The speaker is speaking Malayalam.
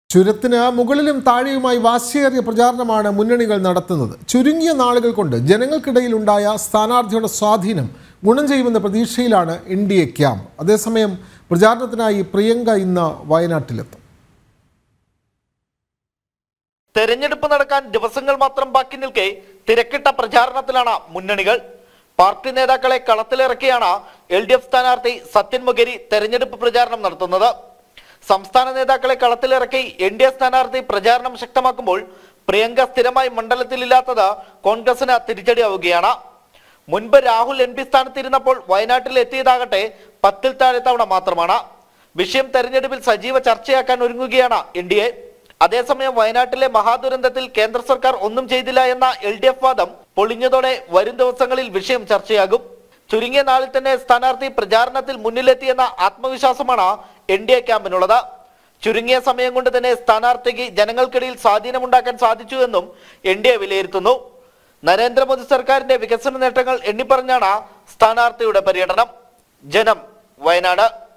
ചുരത്തിന് മുകളിലും താഴെയുമായി വാശിയേറിയ പ്രചാരണമാണ് മുന്നണികൾ നടത്തുന്നത് ചുരുങ്ങിയ നാളുകൾ കൊണ്ട് ജനങ്ങൾക്കിടയിലുണ്ടായ സ്ഥാനാർത്ഥിയുടെ സ്വാധീനം ഗുണം ചെയ്യുമെന്ന പ്രതീക്ഷയിലാണ് എൻ ഡി എ ക്യാമ്പ് അതേസമയം പ്രചാരണത്തിനായി പ്രിയങ്ക ഇന്ന് വയനാട്ടിലെത്തും തെരഞ്ഞെടുപ്പ് നടക്കാൻ ദിവസങ്ങൾ മാത്രം ബാക്കി നിൽക്കെ തിരക്കിട്ട പ്രചാരണത്തിലാണ് മുന്നണികൾ പാർട്ടി നേതാക്കളെ കളത്തിലിറക്കിയാണ് എൽ ഡി എഫ് സ്ഥാനാർത്ഥി സത്യൻ മുഖേരി തെരഞ്ഞെടുപ്പ് പ്രചാരണം നടത്തുന്നത് സംസ്ഥാന നേതാക്കളെ കളത്തിലിറക്കി എൻ ഡി എ സ്ഥാനാർത്ഥി പ്രചാരണം ശക്തമാക്കുമ്പോൾ പ്രിയങ്ക സ്ഥിരമായി മണ്ഡലത്തിലില്ലാത്തത് കോൺഗ്രസിന് തിരിച്ചടിയാവുകയാണ് മുൻപ് രാഹുൽ എം പി സ്ഥാനത്തിരുന്നപ്പോൾ വയനാട്ടിൽ എത്തിയതാകട്ടെ പത്തിൽ താഴെ തവണ മാത്രമാണ് വിഷയം തെരഞ്ഞെടുപ്പിൽ സജീവ ചർച്ചയാക്കാൻ ഒരുങ്ങുകയാണ് എൻ ഡി എ അതേസമയം വയനാട്ടിലെ മഹാദുരന്തത്തിൽ കേന്ദ്ര സർക്കാർ ഒന്നും ചെയ്തില്ല എന്ന എൽ ഡി എഫ് വാദം പൊളിഞ്ഞതോടെ വരും ദിവസങ്ങളിൽ വിഷയം ചർച്ചയാകും ചുരുങ്ങിയ നാളിൽ തന്നെ സ്ഥാനാർത്ഥി പ്രചാരണത്തിൽ മുന്നിലെത്തിയെന്ന ആത്മവിശ്വാസമാണ് എൻ ഡി എ ക്യാമ്പിനുള്ളത് ചുരുങ്ങിയ സമയം കൊണ്ട് തന്നെ സ്ഥാനാർത്ഥിക്ക് ജനങ്ങൾക്കിടയിൽ സ്വാധീനമുണ്ടാക്കാൻ സാധിച്ചു എന്നും എൻ ഡി എ വിലയിരുത്തുന്നു നരേന്ദ്രമോദി സർക്കാരിന്റെ വികസന നേട്ടങ്ങൾ എണ്ണിപ്പറഞ്ഞാണ് സ്ഥാനാർത്ഥിയുടെ പര്യടനം ജനം വയനാട്